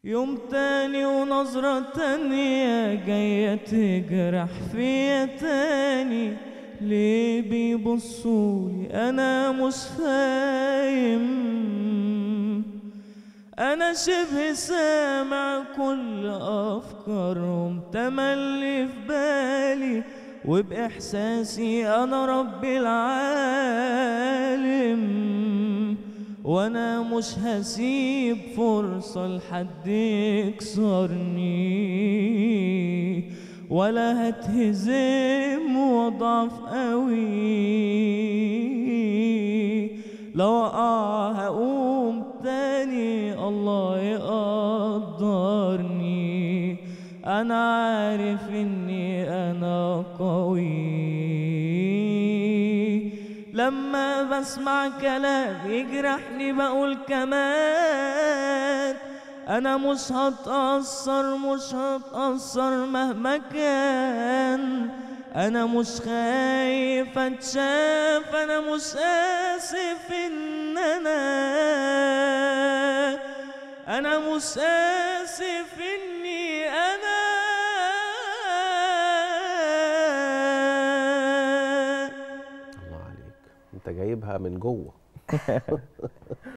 يوم تاني ونظرة تانية جاية تجرح فيا تاني ليه بيبصولي أنا مش فاهم أنا شبه سامع كل أفكارهم تملي في بالي وبإحساسي أنا رب العالم وأنا مش هسيب فرصة لحد يكسرني ولا هتهزم واضعف قوي لو اقع هقوم تاني الله يقدرني انا عارف اني انا قوي لما بسمع كلام يجرحني بقول كمان انا مش هتأثر مش هتأثر مهما كان انا مش خايف اتشاف انا مش اسف ان انا انا مش اسف اني انا الله عليك انت جايبها من جوه